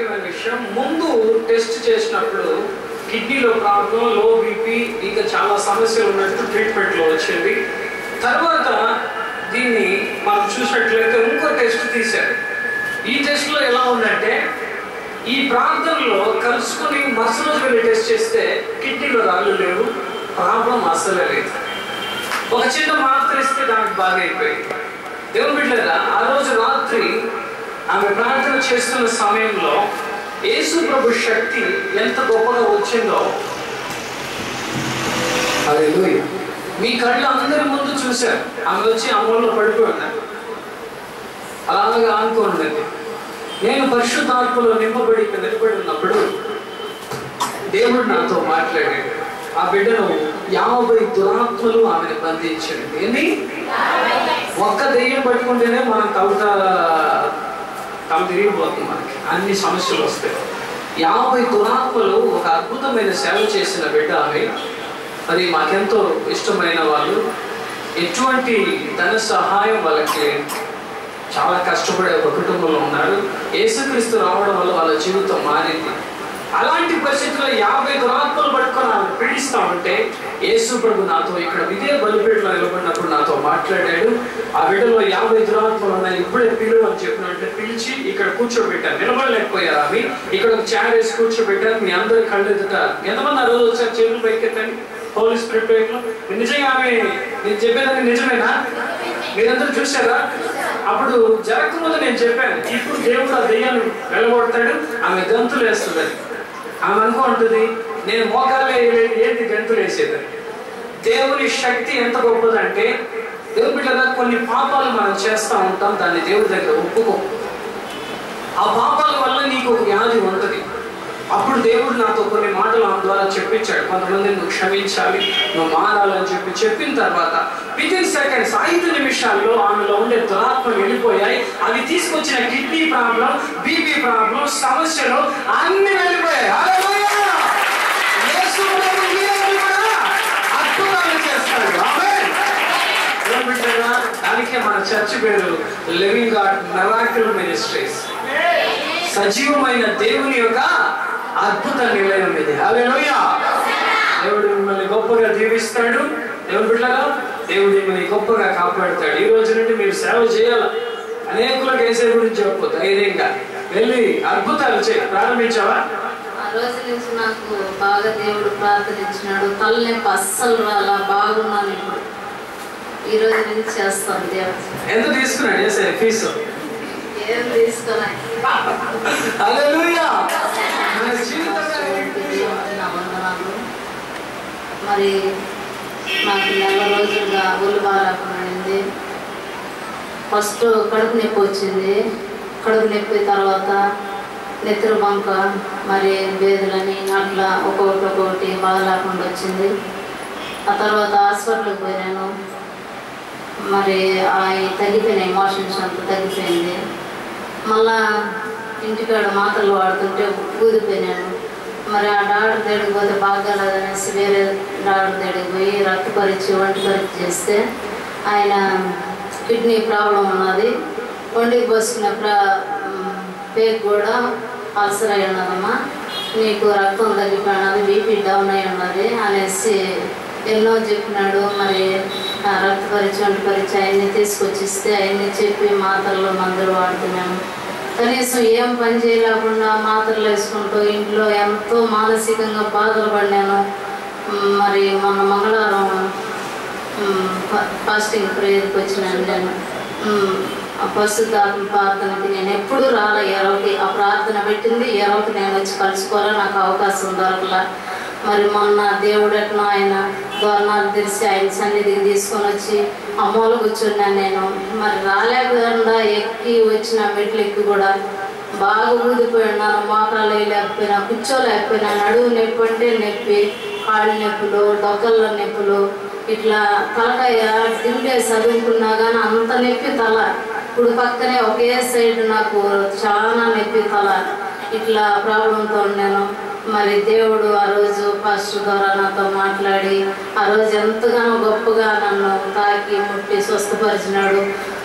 ముఖ్యమైన విషయం ముందు టెస్ట్ చేసినప్పుడు కిడ్నీలో ప్రాబ్లం లో బీపీ ఇంకా చాలా సమస్యలు ఉన్నట్టు ట్రీట్మెంట్లో వచ్చింది తర్వాత దీన్ని మనం చూసినట్లయితే ఇంకో టెస్ట్ తీశారు ఈ టెస్ట్లో ఎలా ఉందంటే ఈ ప్రాంతంలో కలుసుకుని మరుసటి రోజు వెళ్ళి టెస్ట్ చేస్తే కిడ్నీలో రాళ్ళు లేవు ప్రాబ్లం అస్సలే లేదు ఒక చిన్న మాత్ర ఇస్తే దానికి బాగా అయిపోయింది దేవుని బిడ్డరా ఆ రోజు రాత్రి ఆమె ప్రార్థన చేస్తున్న సమయంలో యేసు ప్రభు శక్తి ఎంత గొప్పగా వచ్చిందో అదే మీ కళ్ళు అందరి ముందు చూశారు ఆమె వచ్చి అమ్మలో పడిపోయి ఉన్నారు అలాగా అనుకోండి నేను పరిశుద్ధాత్మలో నింపబడి ఇక్కడ నిలబడి ఉన్నప్పుడు దేవుడు నాతో మాట్లాడాడు ఆ బిడ్డను యాభై దురాత్మలు ఆమెను బంధించింది ఎన్ని ఒక్క దెయ్యం పట్టుకుంటేనే మనం కవిత కవి తిరిగిపోతుంది మనకి అన్ని సమస్యలు వస్తాయి యాభై దురాత్మలు ఒక అద్భుతమైన సేవ చేసిన బిడ్డ ఆమె అది మాకెంతో ఇష్టమైన వాళ్ళు ఎటువంటి ధన సహాయం వాళ్ళకి లేదు. చాలా కష్టపడే ఒక కుటుంబంలో ఉన్నారు యేసుక్రీస్తు రావడం వల్ల వాళ్ళ జీవితం మారింది అలాంటి పరిస్థితుల్లో యాభై దురాత్మలు పట్టుకొని ఆమె పీడిస్తా ఉంటే యేసు ప్రభు నాతో ఇక్కడ ఇదే బలిపేటలో నిలబడినప్పుడు నాతో మాట్లాడాడు ఆ బిడ్డలో యాభై దురాత్మలు ఉన్నాయి ఇప్పుడే పిలువు అని చెప్పినట్టు పిలిచి ఇక్కడ కూర్చోబెట్టాను నిలబడలేకపోయారు అవి ఇక్కడ ఒక చైర్ వేసి కూర్చోబెట్టారు మీ అందరి కళ్ళు ఎదుట ఎంతమంది ఆ రోజు వచ్చారు చేతులు పైకెత్తండి హోలీ స్పిరిట్ వైపులో నిజంగా ఆమె నేను చెప్పేదాన్ని నిజమేనా మీరందరూ చూసారా అప్పుడు జరగకముందు నేను చెప్పాను ఇప్పుడు దేవుడు ఆ దెయ్యాన్ని వెళ్ళగొడతాడు ఆమె గంతులు వేస్తుంది ఆమె అనుకుంటుంది నేను మోకాలే వేయలేదు, ఏంటి గంతులు వేసేది దేవుని శక్తి ఎంత గొప్పదంటే దేవుని బిడ్డగా కొన్ని పాపాలు మనం చేస్తూ ఉంటాం దాన్ని దేవుడి దగ్గర ఒప్పుకో ఆ పాపాల వల్ల నీకు ఒక వ్యాధి ఉంటుంది అప్పుడు దేవుడు నాతో కొన్ని మాటలు ఆమె ద్వారా చెప్పించాడు కొంతమంది నువ్వు క్షమించాలి నువ్వు మారాలని చెప్పి చెప్పిన తర్వాత విత్ ఇన్ సెకండ్స్ ఐదు నిమిషాల్లో ఆమెలో ఉండే దురాత్మలు వెళ్ళిపోయాయి అవి తీసుకొచ్చిన కిడ్నీ ప్రాబ్లం బీపీ ప్రాబ్లం సమస్యలు అన్ని వెళ్ళిపోయాయి హల్లెలూయా! యేసు ప్రభు ఈ రోజు కూడా అద్భుతాలు చేస్తాడు ఆమేన్. దేవుని బిడ్డలారా, దానికే మన చర్చ్ పేరు లివింగ్ గాడ్ మెరాకిల్ మినిస్ట్రీస్ సజీవమైన దేవుని యొక్క అద్భుత నిలయం ఇది హల్లెలూయా దేవుడు మిమ్మల్ని గొప్పగా దీవిస్తాడు దేవుని బిడ్డగా దేవుడు మిమ్మల్ని గొప్పగా కాపాడుతాడు ఈ రోజు నుండి మీరు సేవ చేయాలి అనేకులకు వేసే గురించి చెప్పు ధైర్యంగా వెళ్ళి అద్భుతాలు చేయి ప్రారంభించావా ఆ రోజు నుంచి నాకు బాగా దేవుడు ప్రార్థనించినాడు తలనొప్పి అస్సలు రాలా బాగున్నాను ఇప్పుడు ఈ రోజు నుంచి చేస్తాను దేవుడు ఎంత తీసుకున్నాడు చేసే ఫీజు ఏం తీసుకోలే హల్లెలూయా మన జీవితంలో దేవుడికి నా వందనాలు మరి నాకు నెల రోజులుగా ఒళ్ళు బాగాలేకుండా ఫస్ట్ కడుపు నొప్పి వచ్చింది కడుపు నొప్పి తర్వాత నెత్తురు బంక మరి బేదులని అట్లా ఒక్కొక్కటి ఒక్కొక్కటి బాగా లేకుండా వచ్చింది ఆ తర్వాత హాస్పిటల్కి పోయినాను మరి అవి తగ్గిపోయినాయి మోషన్స్ అంతా తగ్గిపోయింది మళ్ళా ఇంటికాడ మాత్రలు వాడుతుంటే ఊదిపోయినాను మరి ఆ డాక్టర్ దగ్గరికి పోతే బాగాలేదనేసి వేరే డాక్టర్ దగ్గరికి పోయి రక్త పరీక్ష వంటి పరీక్ష చేస్తే ఆయన కిడ్నీ ప్రాబ్లం ఉన్నది వండికి పోసుకున్న ప్రా పేక్ కూడా అల్సర్ అయి ఉన్నదమ్మా నీకు రక్తం తగ్గిపోయినది బీపీ డౌన్ అయి ఉన్నది అనేసి ఎన్నో చెప్పినాడు మరి ఆ రక్త పరీక్ష వంటి పరీక్ష అవన్నీ తీసుకొచ్చిస్తే అవన్నీ చెప్పి మాత్రలు మందులు వాడుతున్నాను కనీసం ఏం పని చేయలేకుండా మాత్రలు వేసుకుంటూ ఇంట్లో ఎంతో మానసికంగా బాధలు పడినాను మ్, మరి మొన్న మంగళవారం మ్, ఫా- ఫాస్టింగ్ ప్రేయర్కి వచ్చినాను నేను మ్, ఆ పరిశుద్ధాత్మ ప్రార్థనకి నేను ఎప్పుడు రాలే ఎరవకి ఆ ప్రార్థన పెట్టింది ఎరవకి నేను వచ్చి కలుసుకోవాలా నాకు అవకాశం దొరకలా మరి మొన్న దేవుడు ఎట్లా ఆయన దోరణాలు తెరిచి ఆయన సన్నిధికి తీసుకొని వచ్చి అమ్మోలు కూర్చున్నాను నేను మరి రాలేకుండా ఎక్కి వచ్చిన మెట్లు ఎక్కి కూడా బాగా ఊదిపోయి ఉన్నాను మోకాలు వేయలేకపోయినా కూర్చోలేకపోయినా నడువు నొప్పి అంటే నొప్పి కాళ్ళు నొప్పులు డొక్కల్లో నొప్పులు ఇట్లా తలకాయ దిండే చదువుకున్నా కానీ అంత నొప్పి తల ఇప్పుడు పక్కనే ఒకే సైడ్ నాకు చాలా నొప్పి తల ఇట్లా ప్రాబ్లంతో ఉన్నాను మరి దేవుడు ఆ రోజు ఫస్ట్ ద్వారా నాతో మాట్లాడి ఆ రోజు ఎంతగానో గొప్పగా నన్ను తాకి ముట్టి స్వస్థపరిచినాడు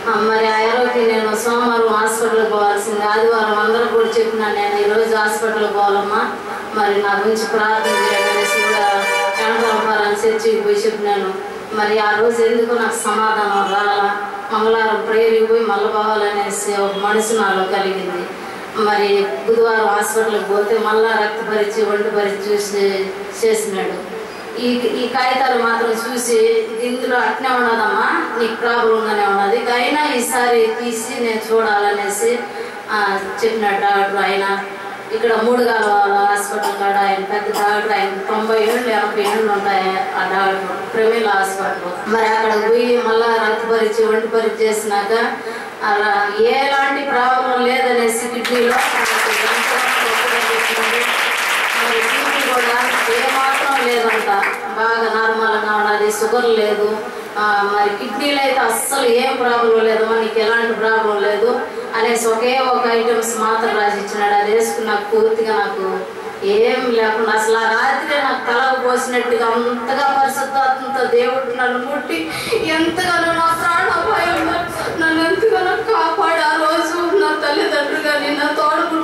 ఆ, మరి ఆ ఎరవకి నేను సోమవారం హాస్పిటల్కి పోవాల్సింది ఆదివారం అందరూ కూడా చెప్పినా నేను ఈరోజు హాస్పిటల్కి పోవాలమ్మా మరి నా గురించి ప్రార్థన చేయాలనేసి కూడా కనకాంపాలని చర్చికి పోయి చెప్పినాను మరి ఆ రోజు ఎందుకు నాకు సమాధానం రాలా మంగళవారం ప్రేయర్కి పోయి మళ్ళీ పోవాలనేసి ఒక మనసు నాలో కలిగింది మరి బుధవారం హాస్పిటల్కి పోతే మళ్ళా రక్త పరీక్ష ఒంటి పరీక్ష చూసి చేసినాడు ఈ ఈ కాగితాలు మాత్రం చూసి ఇది ఇందులో అట్నే ఉన్నదమ్మా నీకు ప్రాబ్లంగానే ఉన్నది అయినా ఈసారి తీసి నేను చూడాలనేసి ఆ, చెప్పినాడు డాక్టర్ ఆయన ఇక్కడ మూడు కాలువల హాస్పిటల్ కాడ ఆయన పెద్ద డాక్టర్ ఆయన తొంభై ఏళ్ళు ఎనభై ఏళ్ళు ఉంటాయి ఆ డాక్టర్ ప్రమీల హాస్పిటల్ మరి అక్కడ పోయి మళ్ళా రక్త పరీక్ష ఒంటి పరీక్ష చేసినాక అలా ఎలాంటి ప్రాబ్లం లేదనేసి కిడ్నీలో నాకు ఎంతో గొప్పగా చెప్పినాడు. మరి బీపీ కూడా ఏమాత్రం లేదంట బాగా నార్మల్గా ఉన్నది షుగర్ లేదు ఆ, మరి కిడ్నీలో అయితే అస్సలు ఏం ప్రాబ్లం లేదు నీకు ఎలాంటి ప్రాబ్లం లేదు అనేసి ఒకే ఒక ఐటమ్స్ మాత్రం రాసి ఇచ్చినాడు అది వేసుకుని నాకు పూర్తిగా నాకు ఏం లేకుండా అసలు ఆ రాత్రి నాకు తలకు పోసినట్టుగా అంతగా పరిశుద్ధాత్మతో దేవుడు నన్ను ముట్టి ఎంతగానో నా ప్రాణ భయం నన్ను ఎంతగానో కాపాడి ఆ రోజు నా తల్లిదండ్రులు కానీ నా తోడు